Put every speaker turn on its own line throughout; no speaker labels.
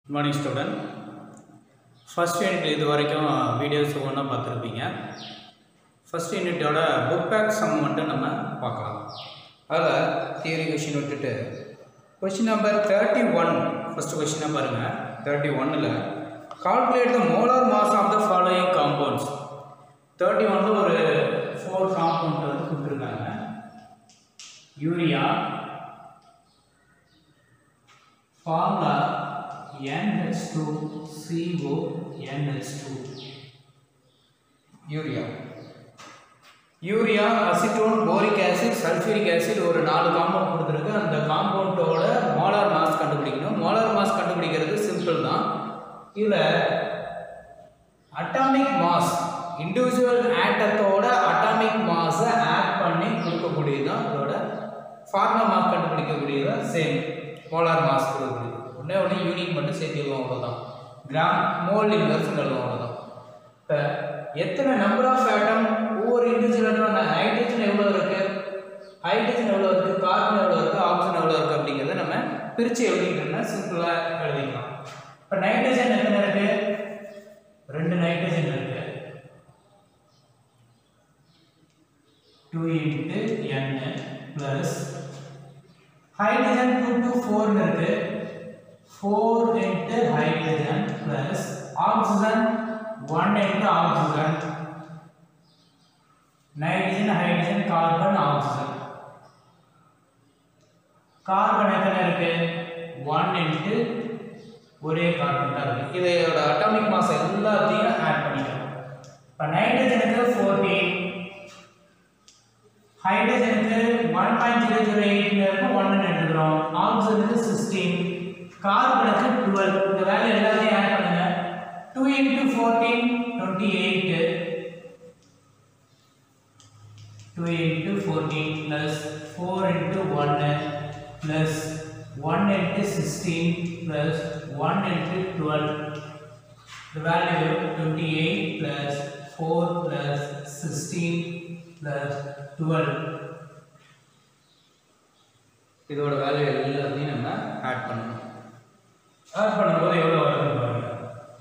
Good morning student first unit இது வரைக்கும் videos ஒன்றா பார்த்துருப்பீங்க ஃபஸ்ட் யூனிட்டோட புக் பேக் சம் மட்டும் நம்ம பார்க்கலாம் அதில் தியரி கொஷின் விட்டுட்டு question number thirty one first கொஷினாக பாருங்கள் தேர்ட்டி ஒன்னில் calculate the molar mass of the following compounds thirty ஒனில் ஒரு ஃபோர் காம்பவுண்ட் வந்து கொடுத்துருக்காங்க urea formula NH2CO NH2 urea urea acetone boric acid sulphuric acid ஒரு நாலு காம்பவுண்ட் கொடுத்துருக்கு அந்த காம்பவுண்டோட மோலார் மாஸ் கண்டுபிடிக்கணும் மோலார் மாஸ் கண்டுபிடிக்கிறது சிம்பிள் தான் இதில் அட்டாமிக் மாஸ் இண்டிவிஜுவல் ஆட்டத்தோட அட்டாமிக் மாஸை ஆட் பண்ணி கொடுக்கக்கூடியது தான் இதோட ஃபார்முலா மாஸ் கண்டுபிடிக்கக்கூடியது சேம் மோலார் மாஸ் கொடுக்கக்கூடியது ஒன்றே ஒன்று யூனிட் மட்டும் சேர்த்துருவோம் அவ்வளோதான் கிராம் மோல் இன்வெர்ஸ் எழுதுவோம் அவ்வளோதான் இப்போ எத்தனை நம்பர் ஆஃப் ஆட்டம் ஒவ்வொரு இண்டிவிஜுவல் ஹைட்ரஜன் எவ்வளோ இருக்குது ஹைட்ரஜன் எவ்வளோ இருக்குது கார்பன் எவ்வளோ இருக்குது ஆக்சிஜன் எவ்வளோ இருக்குது அப்படிங்கிறத நம்ம பிரித்து எழுதிக்கிட்டோம்னா சிம்பிளாக எழுதிக்கலாம் இப்போ நைட்ரஜன் எத்தனை இருக்குது ரெண்டு நைட்ரஜன் இருக்கு two into N plus hydrogen two to ஃபோர்னு இருக்கு four into hydrogen plus oxygen one into oxygen nitrogen hydrogen carbon oxygen carbon எத்தனை இருக்கு ஒன் இன்ட்டு ஒரே கார்பன் தான் இருக்கு இதோட அட்டாமிக் மாஸ் எல்லாத்தையும் ஆட் பண்ணிக்கலாம் இப்போ நைட்ரஜனுக்கு ஃபோர்டீன் ஹைட்ரஜனுக்கு ஒன் பாயிண்ட் ஜீரோ ஜீரோ எயிட்ல இருக்கு ஒன்னு எடுத்துக்கிறோம் ஆக்சிஜனுக்கு சிக்ஸ்டீன் கார்பனுக்கு டுவெல் இந்த வேல்யூ எல்லாத்தையும் ஆட் பண்ணுங்க two into fourteen twenty eight two into fourteen plus four into ஒன்று plus one into sixteen plus one into twelve The value 28 plus 4 plus 16 plus 12 இதோட வேல்யூ எல்லாத்தையும் நம்ம ஆட் பண்ணணும் ஆட் பண்ணும்போது எவ்வளோ வருதுன்னு பாருங்க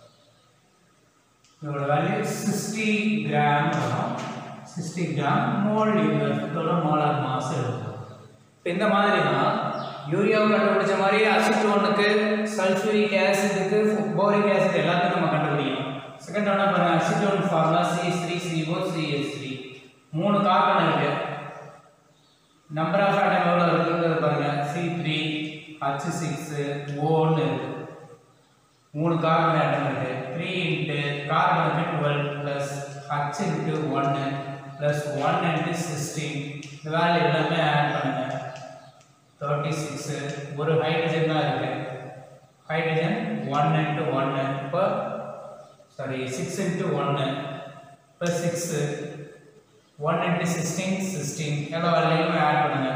இதோட வேல்யூ சிக்ஸ்டி கிராம் வரும் சிக்ஸ்டி கிராம் மோல் இதோட மோலார் மாஸ் இருக்கும் இப்போ இந்த மாதிரி தான் யூரியாவை கண்டுபிடிச்ச மாதிரி அசிட்டோனுக்கு சல்ஃபூரிக் ஆசிடுக்கு போரிக் ஆசிட் எல்லாத்தையும் நம்ம கண்டுபிடிக்கணும் செகண்ட் ஒன்றா பாருங்க acetone formula C three C O C S three மூணு கார்பன் இருக்கு நம்பர் ஆஃப் ஆட்டம் எவ்வளோ இருக்குங்கிறது பாருங்க சி த்ரீ ஹச் சிக்ஸ் ஓன்னு இருக்கு மூணு கார்பன் ஆட்டம் இருக்கு த்ரீ இன்ட்டு கார்பனுக்கு டுவெல் ப்ளஸ் ஹச் இன்ட்டு ஒன்று ப்ளஸ் ஒன் இன்ட்டு சிக்ஸ்டீன் இந்த வேல்யூ எல்லாமே ஆட் பண்ணுங்க தேர்ட்டி சிக்ஸு ஒரு ஹைட்ரஜன் தான் இருக்கு ஹைட்ரஜன் ஒன் இன்ட்டு ஒன்று இப்போ சாரி சிக்ஸ் இன்ட்டு ஒன்று இப்போ six one into sixteen sixteen எல்லா வேலையுமே ஆட் பண்ணுங்க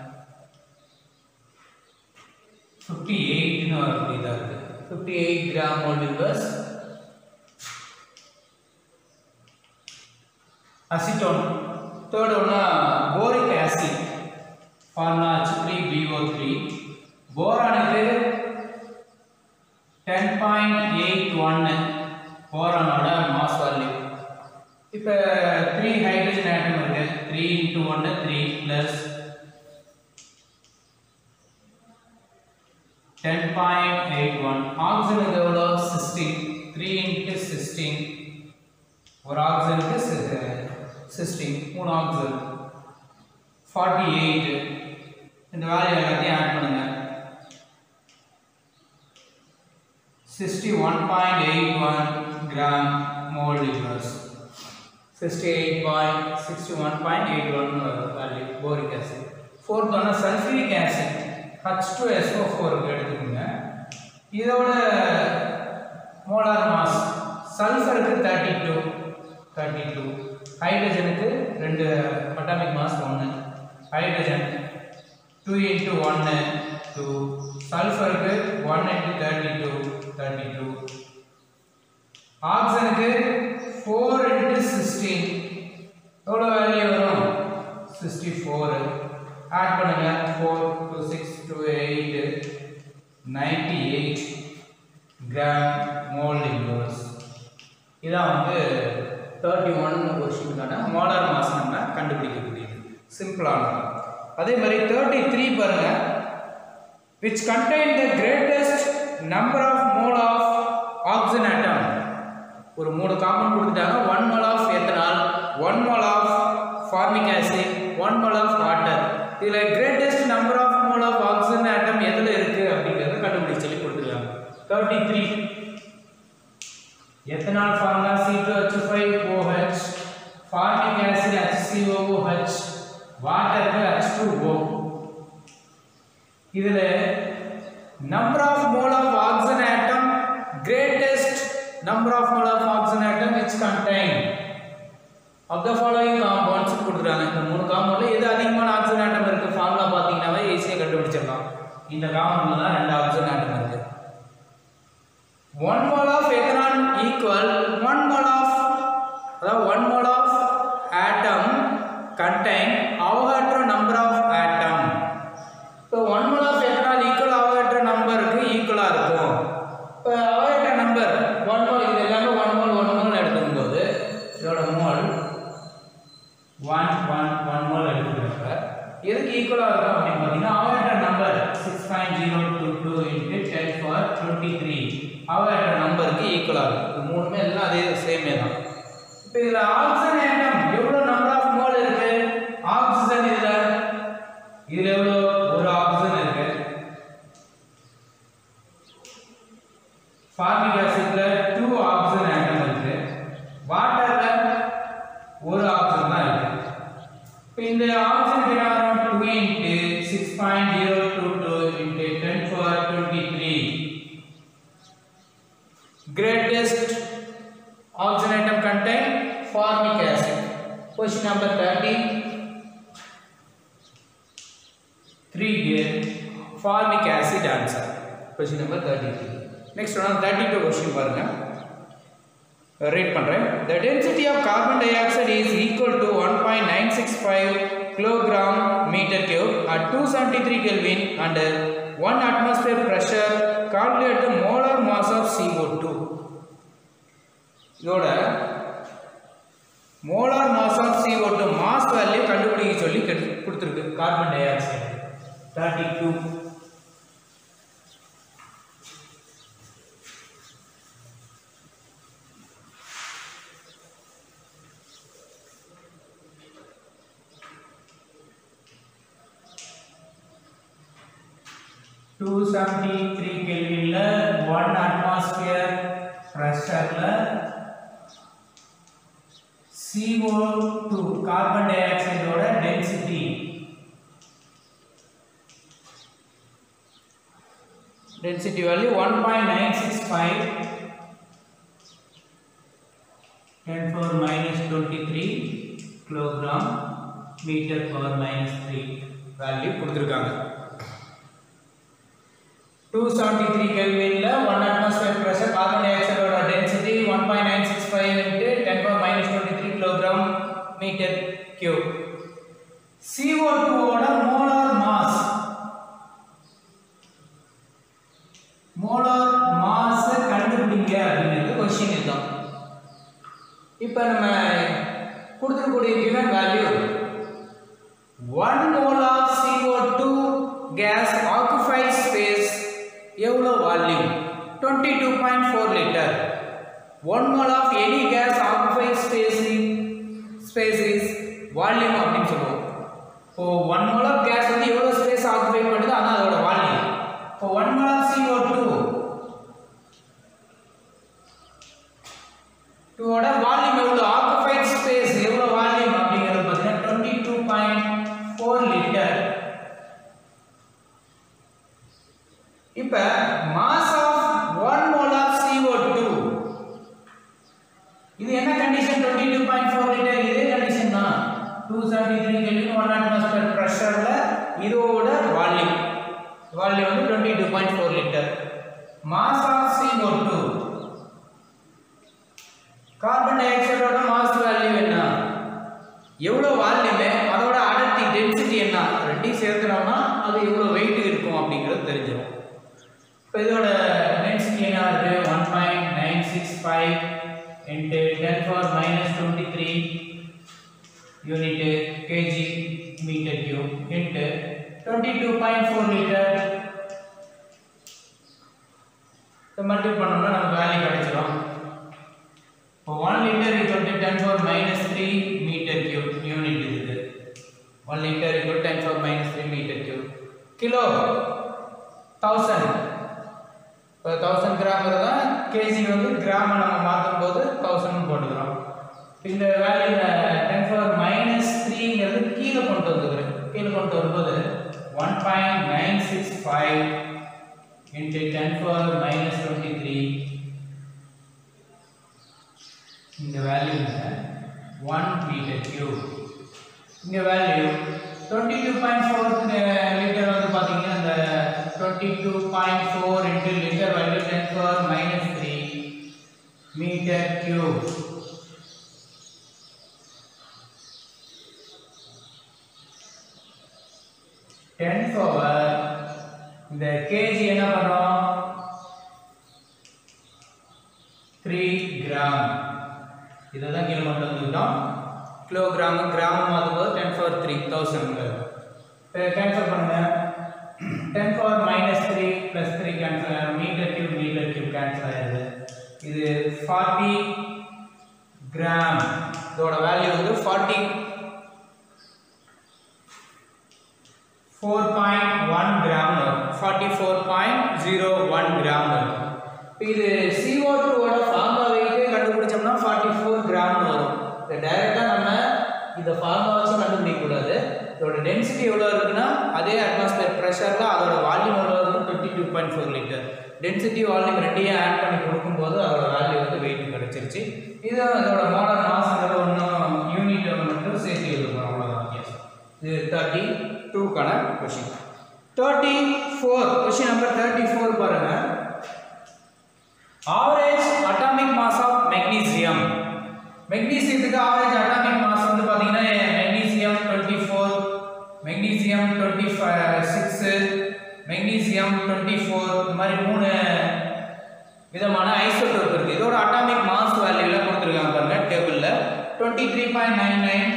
ஃபிஃப்டி எயிட்னு வரக்கூடியதாக இருக்குது fifty eight gram mole inverse acetone third ஒன்னா boric acid formula three B O three போரானுக்கு டென் பாயிண்ட் எயிட் ஒன்னு போரானோட மாஸ் வேல்யூ இப்போ த்ரீ ஹைட்ரஜன் ஆட்டம் இருக்கு த்ரீ இன்ட்டு ஒன்று three plus ten point eight one ஆக்சிஜனுக்கு எவ்வளோ சிக்ஸ்டீன் த்ரீ இன்ட்டு சிக்ஸ்டீன் ஒரு ஆக்சிஜனுக்கு சிக்ஸ்டீன் மூணு ஆக்சிஜன் ஃபார்ட்டி எயிட் இந்த வேல்யூ எல்லாத்தையும் ஆட் பண்ணுங்க sixty one point eight one gram mole inverse sixty eight point sixty one point eight one value boric acid fourth ஒன்று sulphuric acid H two S O ஃபோருக்கு எடுத்துக்கோங்க இதோட molar mass சல்ஃபருக்கு thirty two thirty two ஹைட்ரஜனுக்கு ரெண்டு atomic mass ஒன்று hydrogen two into ஒன்று two சல்ஃபருக்கு one into thirty two thirty two ஆக்சனுக்கு ஃபோர் இன்ட்டு சிக்ஸ்டீன் எவ்வளோ வேல்யூ வரும் சிக்ஸ்டி ஃபோரு ஆட் பண்ணுங்க four two six two eight ninety eight gram mole inverse இதான் வந்து தேர்ட்டி ஒன் கொஷினுக்கான மோலார் மாஸ் நம்ம கண்டுபிடிக்கக்கூடியது சிம்பிளானது அதே மாதிரி தேர்ட்டி த்ரீ பாருங்க which contain the greatest number of mole of oxygen atom ஒரு மூணு காம்பவுண்ட் கொடுத்துட்டாங்க one mole of ethanol one mole of formic acid one mole of water இதில் greatest number of mole of oxygen atom எதில் இருக்குது அப்படிங்கிறத கண்டுபிடிச்சு சொல்லி கொடுத்துருக்காங்க thirty three ethanol formula C two H five O H formic acid H C O H வாட்டருக்கு H two O இதில் number of mole of oxygen atom greatest number of mole of oxygen atom which contain of the following compounds கொடுத்துருக்காங்க இந்த மூணு காம்பவுண்ட்ல எது அதிகமான oxygen atom இருக்கு formula பார்த்தீங்கன்னாவே ஈஸியாக கண்டுபிடிச்சிடலாம் இந்த காம்பவுண்ட்ல தான் ரெண்டு ஆக்சிஜன் ஆட்டம் இருக்கு one mole of ethanol equal one mole of அதாவது one mole of atom contain Avogadro number of atom இப்போ one mole of ethanol equal Avogadro நம்பருக்கு ஈக்குவலாக இருக்கும் இப்போ அவகாட்ரோ நம்பர் ஒன் மோல் இது எல்லாமே ஒன் மோல் ஒன் மோல் எடுத்துக்கும் போது இதோட mole one one one mole எடுத்துக்கிறப்ப எதுக்கு ஈக்குவலாக இருக்கும் அப்படின்னு பார்த்தீங்கன்னா Avogadro number six point zero two two into ten power twenty three அவகாட்ரோ நம்பருக்கு ஈக்குவலாக இருக்கும் இது மூணுமே எல்லாம் அதே சேமே தான் இப்போ இதில் ஆக்சிஜன் ஆட்டம் எவ்வளோ நம்பர் ஆஃப் மோல் இருக்கு ஆக்சிஜன் இதில் இதில் எவ்வளோ ஒரு ஆக்சிஜன் இருக்கு ஃபார்மிக் ஆசிட்ல டூ ஆக்சிஜன் ஆட்டம் இருக்கு வாட்டர்ல ஒரு ஆக்சிஜன் தான் இருக்கு இப்போ இந்த oxygen gram two into six point zero two two into ten power twenty three greatest oxygen atom contain formic acid question number 30 3 here formic acid answer question number 33 next one 32 question பாருங்க read பண்றேன் the density of carbon dioxide is equal to 1.965 kilogram meter cube at 273 kelvin and 1 atmosphere pressure calculate the molar mass of CO2 இதோட molar mass of CO2 mass value கண்டுபிடிக்க சொல்லி கெடு- கொடுத்திருக்கு carbon dioxide thirty two two seventy three கெல்வின்ல one atmosphere ப்ரெஷர்ல CO2 carbon டை ஆக்சைடோட density density value one point nine six five ten power minus twenty three kilogram metre power minus three value கொடுத்துருக்காங்க two seventy three கெல்வின்ல one atmosphere pressure carbon டை ஆக்சைடோட density one point nine six five into ten power minus twenty three kilogram metre cube CO டூவோட molar mass molar mass கண்டுபிடிங்க அப்படிங்கிறது question இதுதான் இப்போ நம்ம கொடுத்துருக்கூடிய given value one mole of CO2 gas occupies space எவ்வளோ volume twenty two point four litre one mole of any gas occupies space space is volume அப்படின்னு சொல்லுவோம் இப்போ ஒன் மோல் ஆஃப் கேஸ் வந்து எவ்வளோ ஸ்பேஸ் ஆக்குபை பண்ணுது அதான் அதோட volume இப்போ one mole of CO2 two டூவோட வால்யூம் எவ்வளோ ஆக்குபைட் ஸ்பேஸ் எவ்வளோ வால்யூம் அப்படிங்கிறது பார்த்தீங்கன்னா twenty two point four litre இப்போ mass of one mole of CO2 two இது என்ன condition twenty two point four litre இதே கண்டிஷன் தான் two seventy three kelvin one atmosphere ப்ரெஷரில் இதோட வால்யூம் வால்யூம் வந்து twenty two point four litre mass of CO2 two carbon டை ஆக்சைடோட mass value என்ன எவ்வளோ வால்யூமு அதோட அடர்த்தி டென்சிட்டி என்ன ரெண்டையும் சேர்த்துனோம்னா அது எவ்வளோ வெயிட் இருக்கும் அப்படிங்கிறது தெரிஞ்சிடும் இப்போ இதோட டென்சிட்டி என்ன இருக்கு 5 into 10 power minus 23 unit kg meter cube into 22.4 liter இதை மல்டிபிள் பண்ணோம்னா நமக்கு வேல்யூ கிடைச்சிரும் இப்போ one litre equal to ten four minus three metre cube unit இது one litre equal ten four minus three metre cube kilo thousand இப்போ thousand gram தான் KG வந்து gram நம்ம மாற்றும் போது தௌசண்ட் போட்டுக்கிறோம் இந்த வேல்யூ டென் ஃபோர் மைனஸ் த்ரீங்கிறது கீழே கொண்டு வந்துக்கிறேன் கீழே கொண்டு வரும்போது one point nine six five into 10 power minus 23 இந்த வேல்யூ 1 மீட்டர் கியூப் இங்க வேல்யூ 22.4 லிட்டர் வந்து பாத்தீங்கன்னா இந்த 22.4 into litre value 10 power minus 3 metre cube ten power இந்த கேஜி என்ன பண்றோம் த்ரீ கிராம் இதை தான் கீழே கொண்டு வந்துக்கிட்டோம் கிலோகிராம் கிராம் மாற்றும்போது ten power three thousand cancel பண்ணுங்க ten power minus three plus three cancel metre cube metre cube cancel ஆயிடுது இது ஃபார்ட்டி கிராம் இதோட வேல்யூ வந்து forty four point one gram வரும் forty four point zero one gram வரும் இது CO2 டூவோட ஃபார்மா வெயிட்டே கண்டுபிடிச்சோம்னா ஃபார்ட்டி ஃபோர் கிராம் வரும் இதை டைரெக்டாக நம்ம இந்த ஃபார்மா வச்சு கண்டுபிடிக்க கூடாது இதோட டென்சிட்டி எவ்வளோ இருக்குன்னா அதே அட்மாஸ்பியர் ப்ரெஷரில் அதோட வால்யூம் எவ்வளோ இருக்கும் twenty two point four litre density volume ரெண்டையும் ஆட் பண்ணி கொடுக்கும்போது அதோட வேல்யூ வந்து வெயிட் கிடைச்சிருச்சு இது அதோட மாடல் மாசங்கிற ஒன்றும் யூனிட் மட்டும் சேர்த்து எழுதுவோம் அவ்வளோதான் yes. இது தேர்ட்டி டூக்கான question thirty four question number thirty four பாருங்க average atomic mass of magnesium மெக்னீசியத்துக்கு ஆவரேஜ் அட்டாமிக் மாஸ் வந்து பார்த்தீங்கன்னா magnesium twenty four magnesium twenty six magnesium twenty four இந்த மாதிரி மூணு விதமான ஐசோடோப் இருக்கு இதோட அட்டாமிக் மாஸ் வேல்யூல கொடுத்துருக்காங்க பாருங்க டேபிள்ல twenty three point nine nine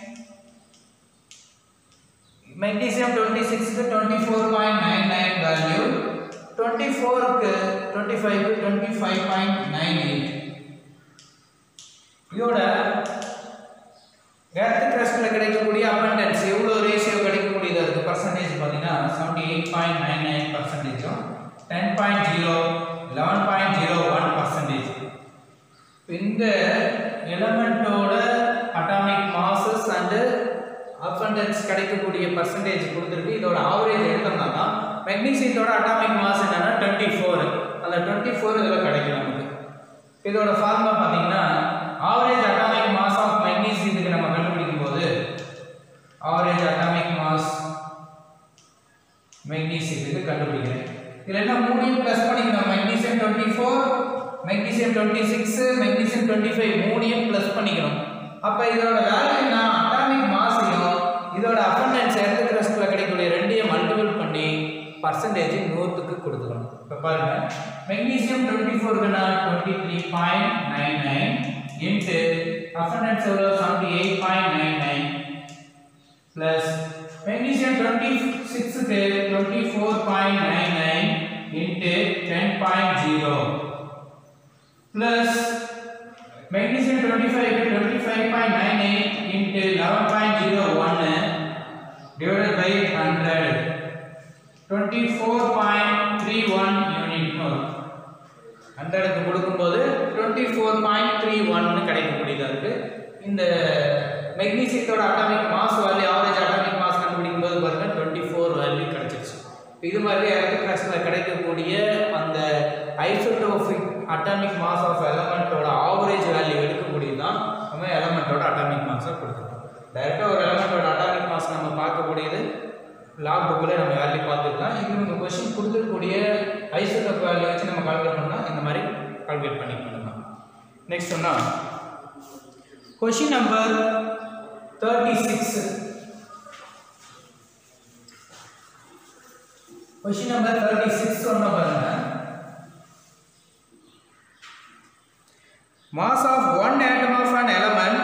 magnesium twenty சிக்ஸ்க்கு twenty four point nine nine value twenty ஃபோருக்கு டுவெண்ட்டி ஃபைவ்க்கு twenty five point nine eight இதோட எர்த் கிரஸ்டில் கிடைக்கக்கூடிய abundance எவ்வளோ ரேஷியோ கிடைக்கக்கூடியதாக இருக்குது பர்சன்டேஜ் பார்த்தீங்கன்னா seventy eight point nine nine பர்சன்டேஜும் ten point zero eleven point zero one percentage இந்த எலமெண்ட்டோட அட்டாமிக் மாசஸ் அண்டு abundance கிடைக்கக்கூடிய பர்சன்டேஜ் கொடுத்துருக்கு இதோட ஆவரேஜ் எடுத்தோம்னா தான் மெக்னீசியத்தோட அட்டாமிக் மாஸ் என்னன்னா டுவெண்ட்டி ஃபோர் அந்த டுவெண்ட்டி ஃபோர் இதில் கிடைக்கும் நமக்கு இதோட ஃபார்முலா பார்த்தீங்கன்னா ஆவரேஜ் அட்டாமிக் மாஸ் ஆஃப் மெக்னீசியத்துக்கு நம்ம கண்டுபிடிக்கும் போது ஆவரேஜ் அட்டாமிக் மாஸ் மெக்னீசியத்துக்கு கண்டுபிடிக்கிறேன் இதில் என்ன மூணையும் ப்ளஸ் பண்ணிக்கணும் magnesium twenty four magnesium twenty six magnesium twenty five மூணையும் ப்ளஸ் பண்ணிக்கணும் அப்போ இதோட வேல்யூ நான் அட்டாமிக் மாஸையும் இதோட அபண்டன்ஸ் எர்த் கிரஸ்டில் கிடைக்கக்கூடிய ரெண்டையும் மல்டிபிள் பண்ணி பர்சன்டேஜ் நூற்றுக்கு கொடுத்துக்கணும் இப்போ பாருங்க மெக்னீசியம் டுவெண்ட்டி ஃபோர்க்குனா twenty three point nine nine into abundance எவ்வளோ seventy eight point nine nine plus magnesium twenty சிக்ஸுக்கு twenty four point nine nine into ten point zero plus magnesium 25 க்கு 25.98 into 11.01 divided by 100 24.31 யூனிட் வரும் 100 க்கு கொடுக்கும்போது 24.31 கிடைக்கக்கூடியதா இருக்கு இந்த மெக்னீசியத்தோட atomic mass value average atomic mass கண்டுபிடிக்கும் போது பாருங்க 24 வேல்யூ கிடைச்சிருச்சு இது மாதிரி எலக்ட்ரிக் கிளாஸ்ல கிடைக்கக்கூடிய அந்த ஐசோடோபிக் அட்டாமிக் மாஸ் ஆஃப் எலமெண்ட்டோட ஆவரேஜ் வேல்யூ எடுக்கக்கூடியது தான் நம்ம எலமெண்ட்டோட அட்டாமிக் மாஸை கொடுத்துருக்கோம் டைரெக்டாக ஒரு எலமெண்ட்டோட அட்டாமிக் மாஸ் நம்ம பார்க்கக்கூடியது லாக் புக்கில் நம்ம வேல்யூ பார்த்துக்கலாம் இது நம்ம கொஸ்டின் கொடுத்துருக்கூடிய ஐசோடோப் வேல்யூ வச்சு நம்ம கால்குலேட் பண்ணால் இந்த மாதிரி கால்குலேட் பண்ணி பண்ணலாம் நெக்ஸ்ட் சொன்னா question number thirty six question number thirty six ஒன்று பாருங்க mass of one atom of an element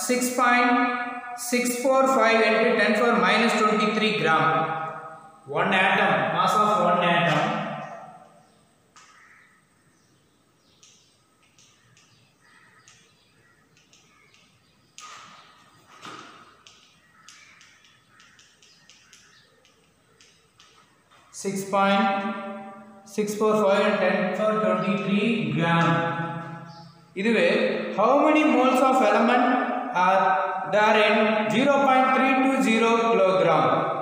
6.645 into 10 for minus 23 gram one atom mass of one atom six point six four five and ten for twenty three gram. இதுவே how many moles of element are there in zero point three two zero kilogram?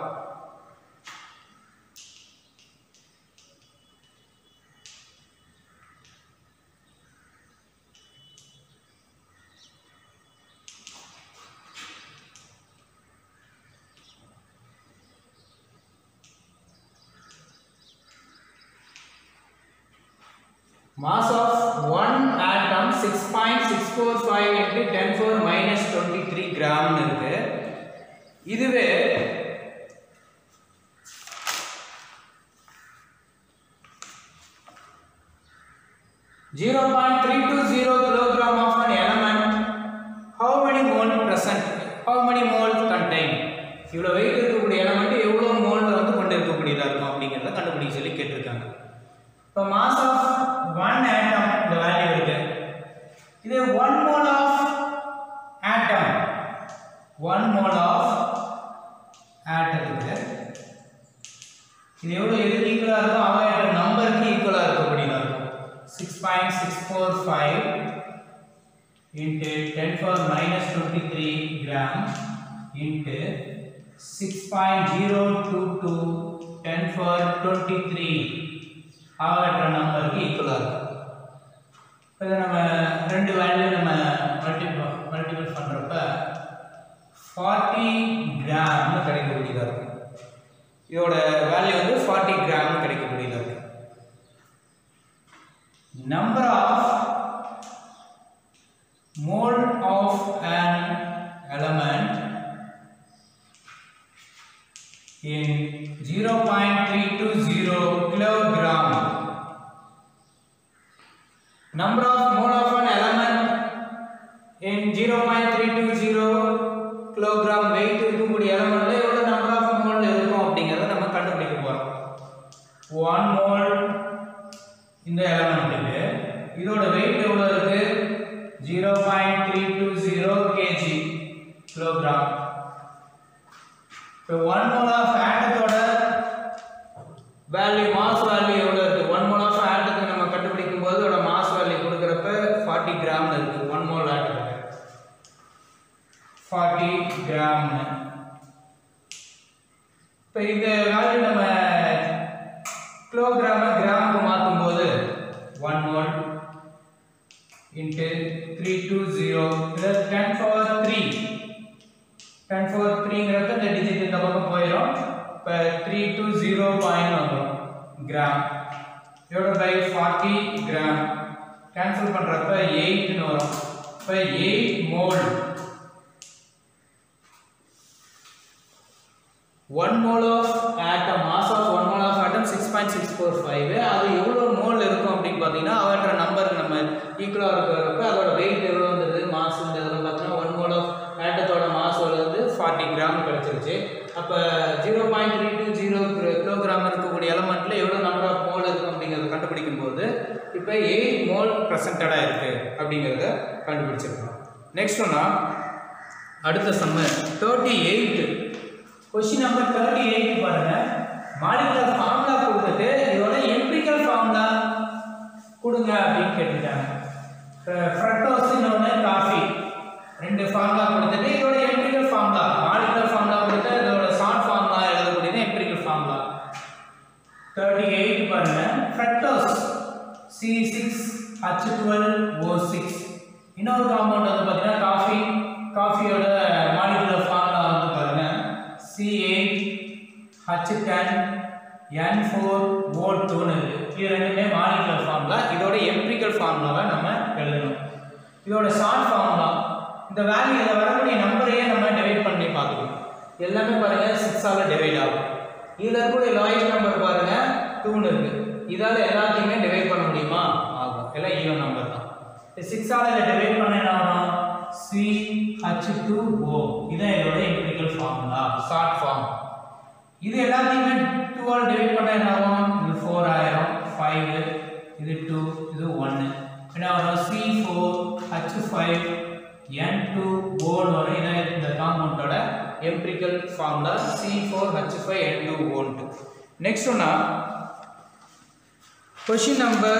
Mass of one atom 6.645 into 10 4 minus 23 gram இருக்கு இதுவே zero point three two zero kilogram of an element how many mole present how many mole contain இவ்வளோ weight இருக்கக்கூடிய element எவ்வளோ mole வந்து கொண்டு இருக்கக்கூடியதாக இருக்கும் அப்படிங்கிறத கண்டுபிடிக்க சொல்லி கேட்டிருக்காங்க இப்போ மாஸ் ஆஃப் ஒன் ஆட்டம் இந்த வேல்யூ இருக்கு இது one mole of atom one mole of ஆட்டத்துக்கு இது எவ்வளோ எதுக்கு ஈக்குவலாக இருக்கும் அவன் நம்பருக்கு ஈக்குவலாக இருக்கக்கூடியதாக இருக்கும் six point six four five into ten power minus twenty three gram into six point zero two two ten power twenty three ஆகற்ற நம்பருக்கு ஈக்குவலாக இருக்கும் இப்போ இதை நம்ம ரெண்டு வேல்யூ நம்ம மல்டிபிள் மல்டிபிள் பண்ணுறப்ப ஃபார்ட்டி கிராம்னு கிடைக்கக்கூடியதாக இருக்கும் இதோட வேல்யூ வந்து ஃபார்ட்டி கிராம்னு கிடைக்கக்கூடியதாக இருக்கு number of mole of an element in 0.320 kilogram number of mole of an element in 0.320 kilogram weight இருக்கக்கூடிய எலமெண்ட்ல எவ்வளவு நம்பர் ஆஃப் மோல் இருக்கும் அப்படிங்கறத நம்ம கண்டுபிடிக்க போறோம் 1 மோல் இந்த எலமெண்ட்டுக்கு இதோட வெயிட் எவ்வளவு இருக்கு 0.320 kg கிலோகிராம் இப்போ ஒன் மோல் ஆஃப் ஆட்டத்தோட வேல்யூ மாஸ் வேல்யூ எவ்வளோ இருக்கு ஒன் மோல் ஆஃப் ஆட்டத்துக்கு நம்ம கண்டுபிடிக்கும் போது அதோட மாஸ் வேல்யூ கொடுக்குறப்ப ஃபார்ட்டி கிராம் இருக்கு ஒன் மோல் ஆட்டத்துக்கு ஃபார்ட்டி கிராம்னு இப்போ இந்த வேல்யூ நம்ம கிலோகிராம கிராமுக்கு மாற்றும் போது one mole into three two zero இது ten power three ten four த்ரீங்கிறப்ப இந்த டிஜிட் இந்த பக்கம் போயிடும் இப்போ த்ரீ டூ ஜீரோ பாயிண்ட் வந்துடும் கிராம் இதோட பை ஃபார்ட்டி கிராம் கேன்சல் பண்ணுறப்ப எயிட்னு வரும் இப்போ eight mole one mole of atom mass of one mole of atom six point six four five அது எவ்வளோ மோல் இருக்கும் அப்படின்னு பார்த்தீங்கன்னா அவற்ற நம்பருக்கு நம்ம ஈக்குவலாக இருக்கிறப்ப அதோட வெயிட் எவ்வளோ வந்தது மாஸ் இந்த இதில் பார்த்தீங்கன்னா ஒன் மோல் ஆஃப் ஆட்டத்தோட மாஸ் வந்து ஃபார்ட்டி கிராம் கிடச்சிருச்சு அப்போ zero point three two zero kilogram இருக்கக்கூடிய எலமெண்ட்டில் எவ்வளோ நம்பர் ஆஃப் மோல் இருக்கும் அப்படிங்கிறத கண்டுபிடிக்கும் போது இப்போ எயிட் மோல் ப்ரெசன்டடாக இருக்குது அப்படிங்கிறத கண்டுபிடிச்சிருக்கோம் நெக்ஸ்ட் ஒன்னா அடுத்த சம்ம thirty eight question number thirty eight பாருங்க மாலிகுலர் ஃபார்முலா கொடுத்துட்டு இதோட எம்பிரிக்கல் ஃபார்முலா கொடுங்க அப்படின்னு கேட்டுட்டாங்க ஃப்ரக்டோஸ் இன்னொன்று காஃபி ரெண்டு ஃபார்முலா கொடுத்துட்டு இதோட எம்பிரிக்கல் ஃபார்முலா மாலிகுலர் ஃபார்முலா கொடுத்து இதோட ஷார்ட் ஃபார்முலா எழுதக்கூடியது எம்பிரிக்கல் ஃபார்முலா தேர்ட்டி எயிட் பாருங்க fructose C six H twelve O six இன்னொரு காம்பவுண்ட் வந்து பார்த்தீங்கன்னா காஃபி காஃபியோட மாலிகுலர் ஃபார்முலா வந்து பாருங்க C eight H ten N four O டூன்னு இருக்கு இது ரெண்டுமே மாலிகுலர் ஃபார்முலா இதோட எம்பிரிக்கல் ஃபார்முலாவை நம்ம எழுதணும் இதோட ஷார்ட் ஃபார்முலா இந்த வேல்யூ இதில் வரக்கூடிய நம்பரையே நம்ம டிவைட் பண்ணி பார்க்கணும் எல்லாமே பாருங்க சிக்ஸால் டிவைட் ஆகும் இதில் இருக்கக்கூடிய லாயஸ்ட் நம்பர் பாருங்க டூன்னு இருக்கு இதால் எல்லாத்தையுமே டிவைட் பண்ண முடியுமா ஆகும் எல்லாம் ஈவன் நம்பர் தான் சிக்ஸால் இதை டிவைட் பண்ண என்ன வரும் சி ஹச் டூ ஓ இதான் இதோட எம்பிரிக்கல் ஃபார்முலா ஷார்ட் ஃபார்ம் இது எல்லாத்தையுமே டூவால் டிவைட் பண்ண என்ன ஆகும் இது ஃபோர் ஆயிரம் ஃபைவ் இது டூ இது ஒன்று என்ன வரும் C four H five N two ஓன் வரும் இதான் இந்த காம்பவுண்டோட empirical formula C four H five N two ஓன்ட்டு நெக்ஸ்ட் ஒன்னா question number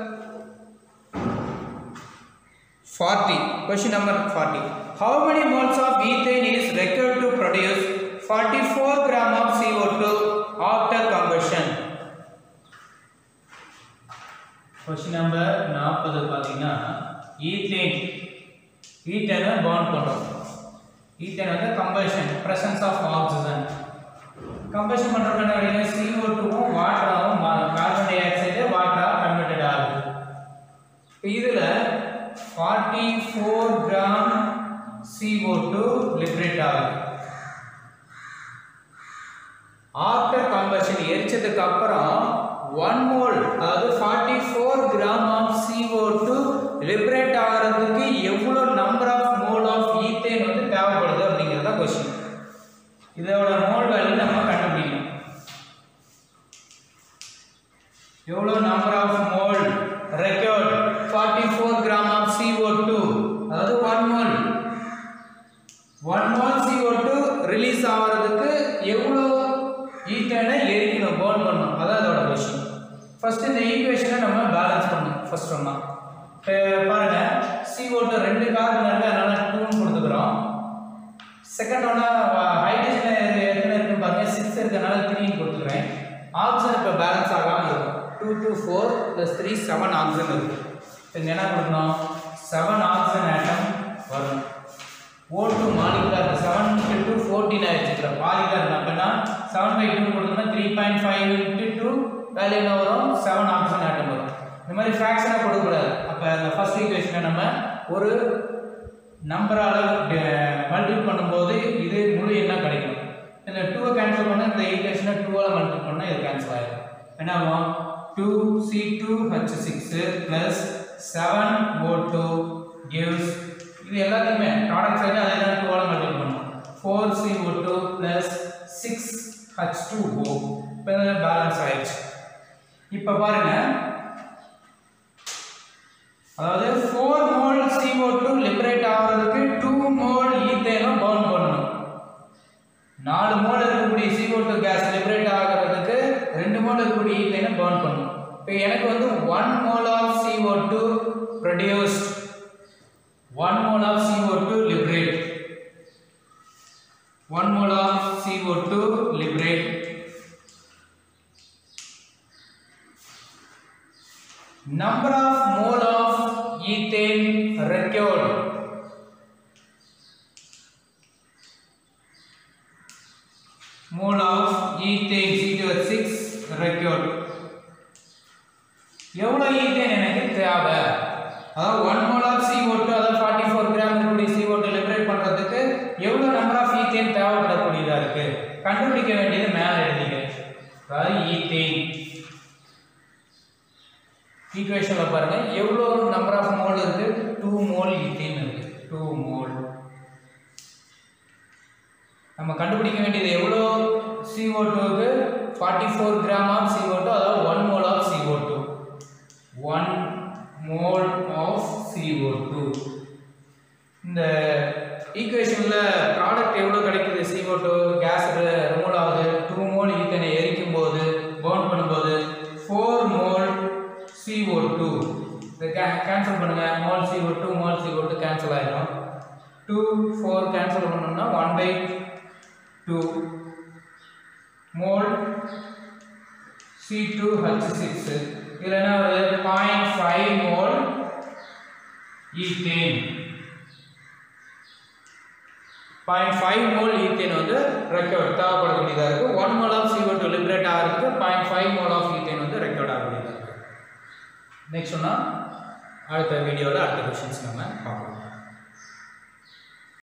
40 question number 40 how many moles of ethane is required to produce 44 gram of co2 after combustion question number 40 பாத்தீங்கன்னா ethane ஈத்தேனை burn பண்றோம் ethane வந்து combustion presence of oxygen combustion பண்றப்ப என்ன கிடைக்கும் CO2வும் வாட்டராகவும் கார்பன் டை ஆக்சைடு வாட்டரா கன்வெர்டட் ஆகுது இப்போ இதுல 44 கிராம் CO2 லிபரேட் ஆகுது ஆஃப்டர் கம்பஷன் எரிச்சதுக்கு அப்புறம் ஒன் மோல் அதாவது 44 கிராம் ஆஃப் CO2 லிபரேட் ஆகிறதுக்கு எவ்வளோ number of mole of ethane வந்து தேவைப்படுது அப்படிங்கிறது தான் கொஸ்டின் இதோட மோல் வேல்யூ நம்ம கண்டுபிடிக்கணும் எவ்வளோ number of mole required 44 gram of CO2 அதாவது 1 மோல் 1 மோல் CO2 ரிலீஸ் ஆகிறதுக்கு எவ்வளோ ஈத்தேனை எரிக்கணும் பர்ன் பண்ணணும் அதான் அதோட கொஸ்டின் ஃபர்ஸ்ட் இந்த ஈக்குவேஷனை நம்ம பேலன்ஸ் பண்ணணும் ஃபர்ஸ்ட் ஒன்றா பாருங்க CO2 ரெண்டு கார்பன் இருக்கு அதனால டூன்னு கொடுத்துக்கிறோம் செகண்ட் ஒன்னா ஹைட்ரஜன் எத்தனை இருக்கு பாருங்க சிக்ஸ் இருக்கனால த்ரீன்னு கொடுத்துக்கிறேன் ஆக்சிஜன் இப்போ பேலன்ஸ் ஆகாமல் இருக்கும் two two four plus three seven oxygen இருக்கு இங்கே என்ன கொடுக்கணும் செவன் ஆக்சிஜன் ஆட்டம் வரும் O two molecular seven two fourteen ஆயிடுச்சு மாலிகுலர் அப்படின்னா செவன் பை டூ கொடுத்தோம்னா three point five into two value என்ன வரும் செவன் ஆக்சிஜன் ஆட்டம் வரும் இந்த மாதிரி ஃப்ராக்ஷனாக கொடுக்கக்கூடாது அப்போ அந்த ஃபர்ஸ்ட் ஈக்குவேஷனை நம்ம ஒரு நம்பரால் மல்டிபிள் பண்ணும்போது இது முழு எண்ணா கிடைக்கும் இந்த டூவை கேன்சல் பண்ணால் இந்த ஈக்குவேஷனை டூவால் மல்டிபிள் பண்ணால் இது கேன்சல் ஆகிடும் என்ன ஆகும் two C two H six plus seven O two gives இது எல்லாத்தையுமே ப்ராடக்ட் சைடு அதே தான் டூவால் மல்டிபிள் பண்ணும் four C O two plus six H two O இப்போ பேலன்ஸ் ஆயிடுச்சு இப்போ பாருங்க அதாவது ஃபோர் மோல் CO2 லிபரேட் ஆகிறதுக்கு டூ மோல் ஈத்தேனும் பர்ன் பண்ணணும் நாலு மோல் இருக்கக்கூடிய CO2 கேஸ் லிபரேட் ஆகிறதுக்கு ரெண்டு மோல் இருக்கக்கூடிய ஈத்தேனும் பர்ன் பண்ணணும் இப்போ எனக்கு வந்து one mole of CO2 produced one mole of CO2 liberate one mole of CO2 liberate number of mole of ethane required mole of ethane C2H6 required எவ்வளோ ethane எனக்கு தேவை அதாவது one mole of C O two அதாவது forty four gram இருக்கக்கூடிய C O two liberate பண்ணுறதுக்கு எவ்வளோ number of ethane தேவைப்படக்கூடியதாக இருக்கு கண்டுபிடிக்க வேண்டியது மேலே எழுதிக்கிறேன் அதாவது ஈத்தேன் ஈக்குவேஷனில் பாருங்க எவ்வளோ நம்பர் ஆஃப் மோல் இருக்கு டூ மோல் ஈத்தேன் இருக்கு டூ மோல் நம்ம கண்டுபிடிக்க வேண்டியது எவ்வளோ CO2 டூக்கு forty four gram of CO2 அதாவது one mole of CO2 one mole of CO2 இந்த ஈக்குவேஷனில் ப்ராடக்ட் எவ்வளோ கிடைக்குது CO2 கேஸ் ரிமூவ் ஆகுது டூ மோல் ஈத்தனை எரிக்கும் போது பர்ன் பண்ணும்போது ஃபோர் மோல் CO2 இதை கேன்சல் பண்ணுங்க mole CO2 mole CO2 cancel ஆயிடும் டூ ஃபோர் கேன்சல் பண்ணோம்னா one by two mole C two H six இதில் என்ன வருது point five mole ethane point five mole ethane வந்து ரெக்கார்ட் தேவைப்படக்கூடியதாக இருக்குது one mole of CO2 two liberate ஆகிறதுக்கு point five mole of ethane வந்து required ஆகக்கூடியதாக இருக்குது நெக்ஸ்ட் ஒன்றா அடுத்த வீடியோவில் அடுத்த கொஷின்ஸ் நம்ம பார்ப்போம்